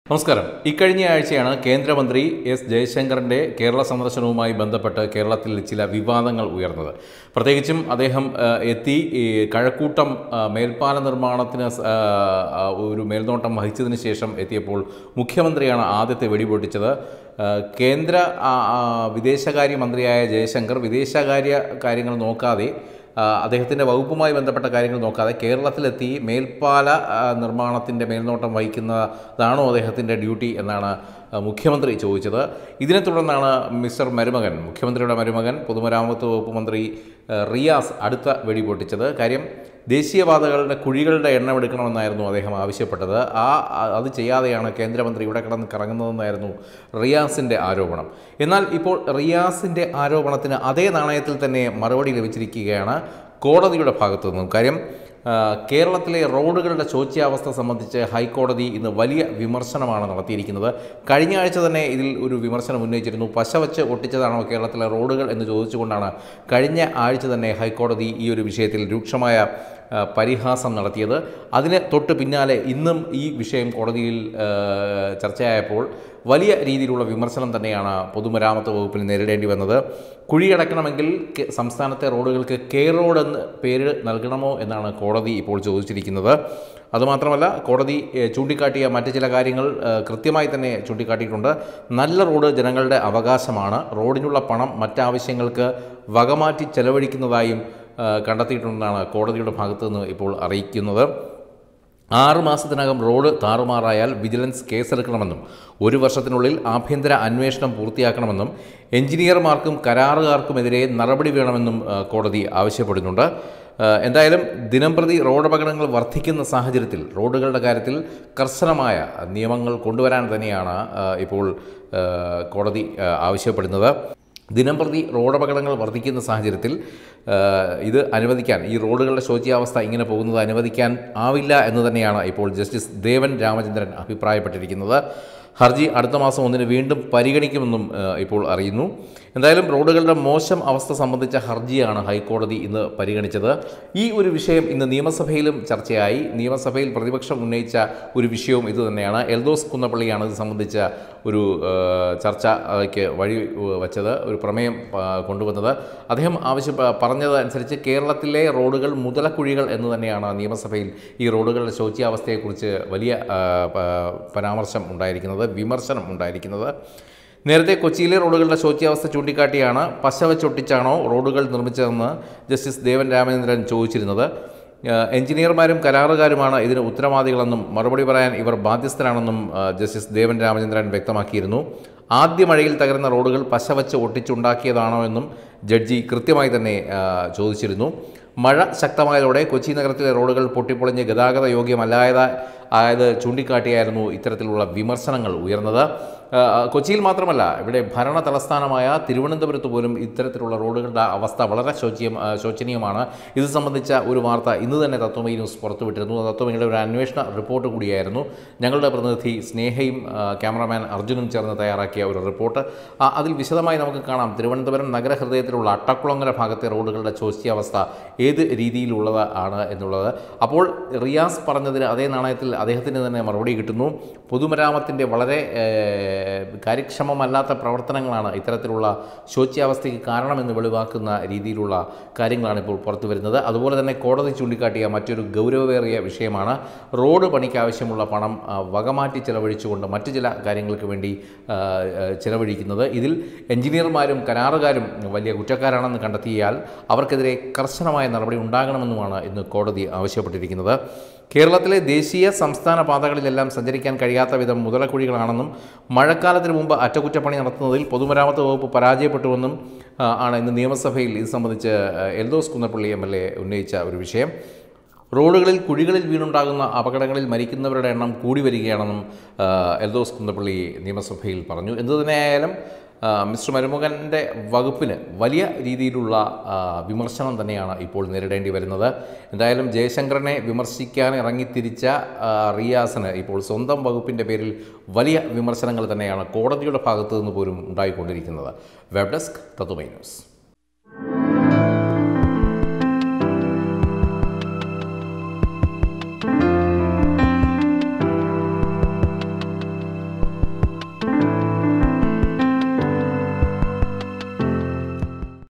നമസ്കാരം ഇക്കഴിഞ്ഞ ആഴ്ചയാണ് കേന്ദ്രമന്ത്രി എസ് ജയശങ്കറിൻ്റെ കേരള സന്ദർശനവുമായി ബന്ധപ്പെട്ട് കേരളത്തിൽ ചില വിവാദങ്ങൾ ഉയർന്നത് പ്രത്യേകിച്ചും അദ്ദേഹം ആ, എത്തി ഈ കഴക്കൂട്ടം ആ, മേൽപ്പാല നിർമ്മാണത്തിന് സ- ആ, ആ, ഒരു മേൽനോട്ടം വഹിച്ചതിന് ശേഷം എത്തിയപ്പോൾ മുഖ്യമന്ത്രിയാണ് ആദ്യത്തെ വെടിപൊട്ടിച്ചത് ആ, കേന്ദ്ര ആ, ആ, വിദേശകാര്യ മന്ത്രിയായ ജയശങ്കർ വിദേശകാര്യ കാര്യങ്ങൾ നോക്കാതെ ആ, അദ്ദേഹത്തിൻ്റെ വകുപ്പുമായി ബന്ധപ്പെട്ട കാര്യങ്ങൾ നോക്കാതെ കേരളത്തിലെത്തി മേൽപ്പാല ആ, നിർമ്മാണത്തിൻ്റെ മേൽനോട്ടം വഹിക്കുന്നതാണോ അദ്ദേഹത്തിൻ്റെ ഡ്യൂട്ടി എന്നാണ് ആ, മുഖ്യമന്ത്രി ചോദിച്ചത് ഇതിനെ തുടർന്നാണ് മിസ്റ്റർ മരുമകൻ മുഖ്യമന്ത്രിയുടെ മരുമകൻ പൊതുമരാമത്ത് വകുപ്പ് മന്ത്രി ആ, റിയാസ് അടുത്ത വെടി പൊട്ടിച്ചത് കാര്യം ദേശീയപാതകളുടെ കുഴികളുടെ എണ്ണം എടുക്കണമെന്നായിരുന്നു അദ്ദേഹം ആവശ്യപ്പെട്ടത് ആ ആ- അത് ചെയ്യാതെയാണ് കേന്ദ്രമന്ത്രി ഇവിടെ കിടന്ന് കറങ്ങുന്നതെന്നായിരുന്നു റിയാസിൻ്റെ ആരോപണം എന്നാൽ ഇപ്പോൾ റിയാസിൻ്റെ ആരോപണത്തിന് അതേ നാണയത്തിൽ തന്നെ മറുപടി ലഭിച്ചിരിക്കുകയാണ് കോടതിയുടെ ഭാഗത്തു നിന്നും കാര്യം ആ, കേരളത്തിലെ റോഡുകളുടെ ശോച്യാവസ്ഥ സംബന്ധിച്ച് ഹൈക്കോടതി ഇന്ന് വലിയ വിമർശനമാണ് നടത്തിയിരിക്കുന്നത് കഴിഞ്ഞ ആഴ്ച തന്നെ ഇതിൽ ഒരു വിമർശനം ഉന്നയിച്ചിരുന്നു പശ വച്ച് ഒട്ടിച്ചതാണോ കേരളത്തിലെ റോഡുകൾ എന്ന് ചോദിച്ചുകൊണ്ടാണ് കഴിഞ്ഞ ആഴ്ച തന്നെ ഹൈക്കോടതി ഈ ഒരു വിഷയത്തിൽ രൂക്ഷമായ ആ, പരിഹാസം നടത്തിയത് അതിന് തൊട്ട് പിന്നാലെ ഇന്നും ഈ വിഷയം കോടതിയിൽ ആ, ചർച്ചയായപ്പോൾ വലിയ രീതിയിലുള്ള വിമർശനം തന്നെയാണ് പൊതുമരാമത്ത് വകുപ്പിന് നേരിടേണ്ടി വന്നത് കുഴിയടക്കണമെങ്കിൽ കെ- സംസ്ഥാനത്തെ റോഡുകൾക്ക് കെ റോഡ് എന്ന് പേര് നൽകണമോ എന്നാണ് കോടതി ഇപ്പോൾ ചോദിച്ചിരിക്കുന്നത് അതുമാത്രമല്ല കോടതി ഏ, ചൂണ്ടിക്കാട്ടിയ മറ്റ് ചില കാര്യങ്ങൾ ഏ, കൃത്യമായി തന്നെ ചൂണ്ടിക്കാട്ടിയിട്ടുണ്ട് നല്ല റോഡ് ജനങ്ങളുടെ അവകാശമാണ് റോഡിനുള്ള പണം മറ്റാവശ്യങ്ങൾക്ക് വകമാറ്റി ചെലവഴിക്കുന്നതായും ആ, കണ്ടെത്തിയിട്ടുണ്ടെന്നാണ് കോടതിയുടെ ഭാഗത്തു നിന്ന് ഇപ്പോൾ അറിയിക്കുന്നത് ആറ് മാസത്തിനകം റോഡ് താറുമാറായാൽ വിജിലൻസ് കേസെടുക്കണമെന്നും ഒരു വർഷത്തിനുള്ളിൽ ആഭ്യന്തര അന്വേഷണം പൂർത്തിയാക്കണമെന്നും എഞ്ചിനീയർമാർക്കും കരാറുകാർക്കുമെതിരെ നടപടി വേണമെന്നും ആ, കോടതി ആവശ്യപ്പെടുന്നുണ്ട് ആ, എന്തായാലും ദിനംപ്രതി റോഡപകടങ്ങൾ വർദ്ധിക്കുന്ന സാഹചര്യത്തിൽ റോഡുകളുടെ കാര്യത്തിൽ കർശനമായ നിയമങ്ങൾ കൊണ്ടുവരാൻ തന്നെയാണ് ആ, ഇപ്പോൾ ആ, കോടതി ആ, ആവശ്യപ്പെടുന്നത് ദിനംപ്രതി റോഡപകടങ്ങൾ വർദ്ധിക്കുന്ന സാഹചര്യത്തിൽ ആ, ഇത് അനുവദിക്കാൻ ഈ റോഡുകളുടെ ശോച്യാവസ്ഥ ഇങ്ങനെ പോകുന്നത് അനുവദിക്കാൻ ആവില്ല എന്ന് തന്നെയാണ് ഇപ്പോൾ ജസ്റ്റിസ് ദേവൻ രാമചന്ദ്രൻ അഭിപ്രായപ്പെട്ടിരിക്കുന്നത് ഹർജി അടുത്ത മാസം ഒന്നിന് വീണ്ടും പരിഗണിക്കുമെന്നും ആ, ഇപ്പോൾ അറിയുന്നു എന്തായാലും റോഡുകളുടെ മോശം അവസ്ഥ സംബന്ധിച്ച ഹർജിയാണ് ഹൈക്കോടതി ഇന്ന് പരിഗണിച്ചത് ഈ ഒരു വിഷയം ഇന്ന് നിയമസഭയിലും ചർച്ചയായി നിയമസഭയിൽ പ്രതിപക്ഷം ഉന്നയിച്ച ഒരു വിഷയവും ഇത് തന്നെയാണ് എൽദോസ് കുന്നപ്പള്ളിയാണ് ഇത് സംബന്ധിച്ച ഒരു ആ, ചർച്ചയ്ക്ക് വഴി ആ, വച്ചത് ഒരു പ്രമേയം ആ, കൊണ്ടുവന്നത് അദ്ദേഹം ആവശ്യം പ- പറഞ്ഞത് അനുസരിച്ച് കേരളത്തിലെ റോഡുകൾ മുതലക്കുഴികൾ എന്ന് തന്നെയാണ് നിയമസഭയിൽ ഈ റോഡുകളുടെ ശോച്യാവസ്ഥയെക്കുറിച്ച് വലിയ ആ, പ- പരാമർശം ഉണ്ടായിരിക്കുന്നത് വിമർശനം ഉണ്ടായിരിക്കുന്നത് നേരത്തെ കൊച്ചിയിലെ റോഡുകളുടെ ശോച്യാവസ്ഥ ചൂണ്ടിക്കാട്ടിയാണ് പശ വെച്ചൊട്ടിച്ചാണോ റോഡുകൾ നിർമ്മിച്ചതെന്ന് ജസ്റ്റിസ് ദേവൻ രാമചന്ദ്രൻ ചോദിച്ചിരുന്നത് ആ, എഞ്ചിനീയർമാരും കരാറുകാരുമാണ് ഇതിന് ഉത്തരവാദികളെന്നും മറുപടി പറയാൻ ഇവർ ബാധ്യസ്ഥരാണെന്നും ആ, ജസ്റ്റിസ് ദേവൻ രാമചന്ദ്രൻ വ്യക്തമാക്കിയിരുന്നു ആദ്യ മഴയിൽ തകർന്ന റോഡുകൾ പശ വച്ച് ഒട്ടിച്ചുണ്ടാക്കിയതാണോ എന്നും ജഡ്ജി കൃത്യമായി തന്നെ ആ, ചോദിച്ചിരുന്നു മഴ ശക്തമായതോടെ കൊച്ചി നഗരത്തിലെ റോഡുകൾ പൊട്ടിപ്പൊളിഞ്ഞ് ഗതാഗത യോഗ്യമല്ലായത് ആയത് ചൂണ്ടിക്കാട്ടിയായിരുന്നു ഇത്തരത്തിലുള്ള വിമർശനങ്ങൾ ഉയർന്നത് ആ, കൊച്ചിയിൽ മാത്രമല്ല ഇവിടെ ഭരണ തലസ്ഥാനമായ തിരുവനന്തപുരത്ത് പോലും ഇത്തരത്തിലുള്ള റോഡുകളുടെ അവസ്ഥ വളരെ ശോച്യം ആ, ശോചനീയമാണ് ഇത് സംബന്ധിച്ച ഒരു വാർത്ത ഇന്ന് തന്നെ തത്വമയി ന്യൂസ് പുറത്തുവിട്ടിരുന്നു തത്വമയുടെ ഒരു അന്വേഷണ റിപ്പോർട്ട് കൂടിയായിരുന്നു ഞങ്ങളുടെ പ്രതിനിധി സ്നേഹയും ആ, ക്യാമറാമാൻ അർജുനും ചേർന്ന് തയ്യാറാക്കിയ ഒരു റിപ്പോർട്ട് ആ, അതിൽ വിശദമായി നമുക്ക് കാണാം തിരുവനന്തപുരം നഗരഹൃദയത്തിലുള്ള അട്ടക്കുളങ്ങര ഭാഗത്തെ റോഡുകളുടെ ശോച്യാവസ്ഥ ഏത് രീതിയിലുള്ളത് ആണ് എന്നുള്ളത് അപ്പോൾ റിയാസ് പറഞ്ഞതിന് അതേ നാണയത്തിൽ അദ്ദേഹത്തിന് തന്നെ മറുപടി കിട്ടുന്നു പൊതുമരാമത്തിൻ്റെ വളരെ ഏഹ്, കാര്യക്ഷമമല്ലാത്ത പ്രവർത്തനങ്ങളാണ് ഇത്തരത്തിലുള്ള ശോച്യാവസ്ഥയ്ക്ക് കാരണമെന്ന് വെളിവാക്കുന്ന രീതിയിലുള്ള കാര്യങ്ങളാണ് ഇപ്പോൾ പുറത്തു വരുന്നത് അതുപോലെ തന്നെ കോടതി ചൂണ്ടിക്കാട്ടിയ മറ്റൊരു ഗൗരവമേറിയ വിഷയമാണ് റോഡ് പണിക്ക് ആവശ്യമുള്ള പണം ആ, വകമാറ്റി ചെലവഴിച്ചുകൊണ്ട് മറ്റു ചില കാര്യങ്ങൾക്ക് വേണ്ടി ആ, ആ, ചെലവഴിക്കുന്നത് ഇതിൽ എഞ്ചിനീയർമാരും കരാറുകാരും വലിയ കുറ്റക്കാരാണെന്ന് കണ്ടെത്തിയാൽ അവർക്കെതിരെ കർശനമായ നടപടി ഉണ്ടാകണമെന്നുമാണ് ഇന്ന് കോടതി ആവശ്യപ്പെട്ടിരിക്കുന്നത് കേരളത്തിലെ ദേശീയ സംസ്ഥാന പാതകളിലെല്ലാം സഞ്ചരിക്കാൻ കഴിയാത്ത വിധം മുതലക്കുഴികളാണെന്നും മഴക്കാലത്തിന് മുമ്പ് അറ്റകുറ്റപ്പണി നടത്തുന്നതിൽ പൊതുമരാമത്ത് വകുപ്പ് പരാജയപ്പെട്ടുവെന്നും ആ, ആണ് ഇന്ന് നിയമസഭയിൽ ഇത് സംബന്ധിച്ച് ആ, Eldhose Kunnappilly M L A ഉന്നയിച്ച ഒരു വിഷയം റോഡുകളിൽ കുഴികളിൽ വീണുണ്ടാകുന്ന അപകടങ്ങളിൽ മരിക്കുന്നവരുടെ എണ്ണം കൂടി വരികയാണെന്നും ആ, എൽദോസ് കുന്നപ്പള്ളി നിയമസഭയിൽ പറഞ്ഞു എന്തു തന്നെയായാലും ആ, മിസ്റ്റർ മരുമുഖൻ്റെ വകുപ്പിന് വലിയ രീതിയിലുള്ള ആ, വിമർശനം തന്നെയാണ് ഇപ്പോൾ നേരിടേണ്ടി വരുന്നത് എന്തായാലും ജയശങ്കറിനെ വിമർശിക്കാൻ ഇറങ്ങിത്തിരിച്ച ആ, റിയാസിന് ഇപ്പോൾ സ്വന്തം വകുപ്പിൻ്റെ പേരിൽ വലിയ വിമർശനങ്ങൾ തന്നെയാണ് കോടതിയുടെ ഭാഗത്തു നിന്ന് പോലും ഉണ്ടായിക്കൊണ്ടിരിക്കുന്നത് വെബ് ഡെസ്ക് തത്തുമൈ ന്യൂസ്